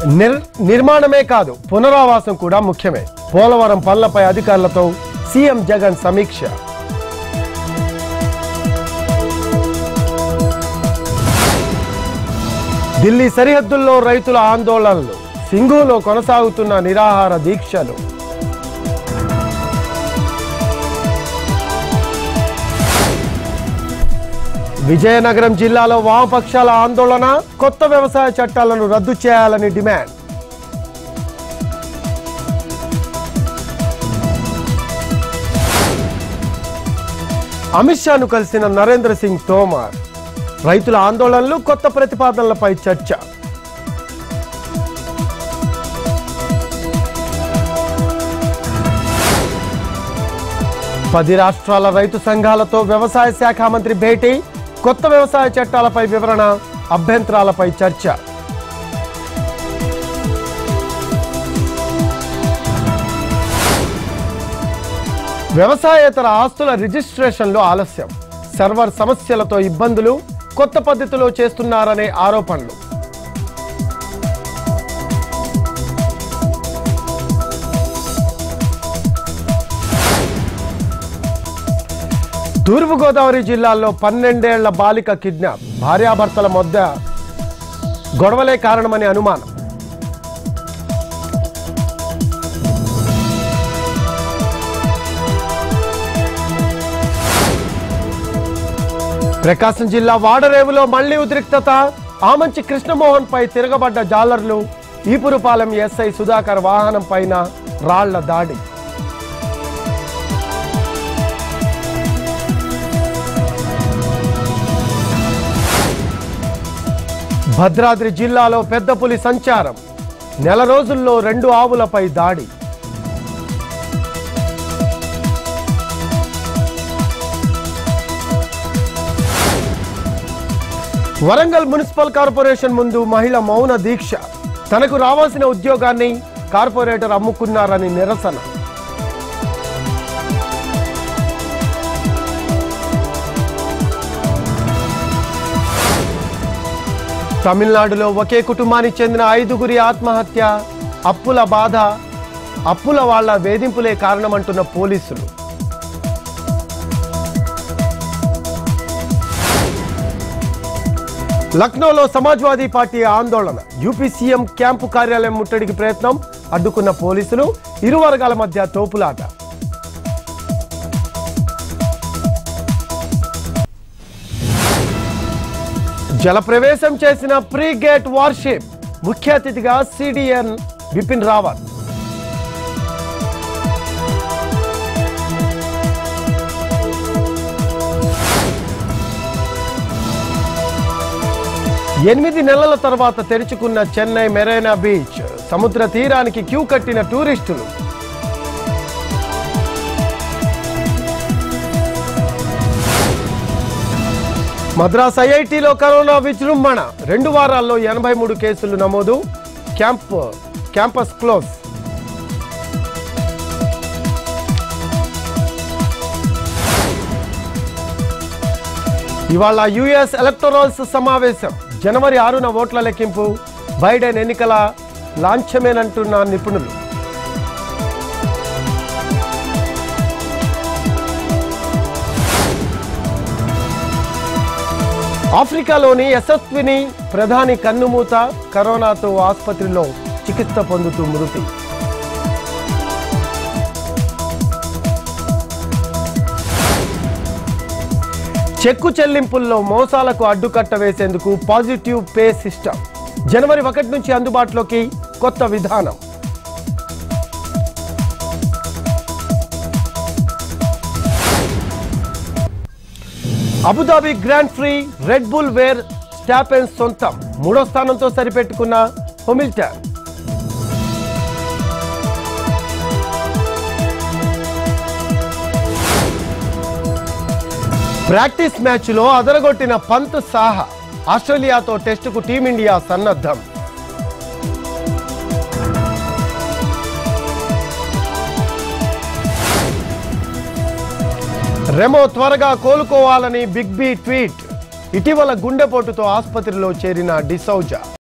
నిర్ నిర్మాణమే కాదు పునరావాసం కూడా ముఖ్యమే పోలవరం పనులపై అధికారులతో సీఎం జగన్ సమీక్ష ఢిల్లీ సరిహద్దుల్లో రైతుల ఆందోళనలు సింఘులో కొనసాగుతున్న నిరాహార దీక్షలు విజయనగరం జిల్లాలో వామపక్షాల ఆందోళన కొత్త వ్యవసాయ చట్టాలను రద్దు చేయాలని డిమాండ్ అమిత్ షాను కలిసిన నరేంద్ర సింగ్ తోమార్ రైతుల ఆందోళనలు కొత్త ప్రతిపాదనలపై చర్చ పది రాష్ట్రాల రైతు సంఘాలతో వ్యవసాయ శాఖ మంత్రి భేటీ కొత్త వ్యవసాయ చట్టాలపై వివరణ అభ్యంతరాలపై చర్చ వ్యవసాయేతర ఆస్తుల రిజిస్ట్రేషన్లో ఆలస్యం సర్వర్ సమస్యలతో ఇబ్బందులు కొత్త పద్ధతిలో చేస్తున్నారనే ఆరోపణలు తూర్పుగోదావరి జిల్లాలో పన్నెండేళ్ల బాలిక కిడ్నాప్ భార్యాభర్తల మధ్య గొడవలే కారణమని అనుమానం ప్రకాశం జిల్లా వాడరేవులో మళ్లీ ఉద్రిక్తత ఆమంచి కృష్ణమోహన్ పై తిరగబడ్డ జాలర్లు ఈపురుపాలెం ఎస్ఐ సుధాకర్ వాహనం పైన రాళ్ల దాడి భద్రాద్రి జిల్లాలో పెద్ద పులి సంచారం నెల రోజుల్లో రెండు ఆవులపై దాడి వరంగల్ మున్సిపల్ కార్పొరేషన్ ముందు మహిళ మౌన దీక్ష తనకు రావాల్సిన ఉద్యోగాన్ని కార్పొరేటర్ అమ్ముకున్నారని నిరసన తమిళనాడులో ఒకే కుటుంబానికి చెందిన ఐదుగురి ఆత్మహత్య అప్పుల బాధ అప్పుల వాళ్ళ వేధింపులే కారణమంటున్న పోలీసులు లక్నోలో సమాజ్వాదీ పార్టీ ఆందోళన యూపీ సీఎం క్యాంపు కార్యాలయం ముట్టడికి ప్రయత్నం అడ్డుకున్న పోలీసులు ఇరు వర్గాల మధ్య తోపులాట జలప్రవేశం చేసిన ప్రీ గేట్ వార్షిప్ ముఖ్య అతిథిగా సిడిఎన్ బిపిన్ రావత్ ఎనిమిది నెలల తర్వాత తెరుచుకున్న చెన్నై మెరైనా బీచ్ సముద్ర తీరానికి క్యూ కట్టిన టూరిస్టులు మద్రాస్ ఐఐటిలో కరోనా విజృంభణ రెండు వారాల్లో ఎనభై మూడు కేసులు నమోదు క్యాంప్ క్యాంపస్ క్లోజ్ ఇవాళ యుఎస్ ఎలక్టోరల్స్ సమావేశం జనవరి ఆరున ఓట్ల లెక్కింపు బైడెన్ ఎన్నికల లాంఛమేనంటున్న నిపుణులు ఆఫ్రికాలోని యశస్విని ప్రధాని కన్నుమూత కరోనాతో ఆసుపత్రిలో చికిత్స పొందుతూ మృతి చెక్కు చెల్లింపుల్లో మోసాలకు అడ్డుకట్ట వేసేందుకు పాజిటివ్ పే సిస్టమ్ జనవరి ఒకటి నుంచి అందుబాటులోకి కొత్త విధానం Abu Dhabi grand prix red bull Verstappen సొంతం మూడో స్థానంతో సరిపెట్టుకున్న హొమిల్టన్ ప్రాక్టీస్ మ్యాచ్లో అదరగొట్టిన పంత్ సాహా ఆస్ట్రేలియాతో టెస్టుకు టీమిండియా సన్నద్ధం రెమో త్వరగా కోలుకోవాలని బిగ్ బి ట్వీట్ ఇటీవల గుండెపోటుతో ఆసుపత్రిలో చేరిన డిసౌజా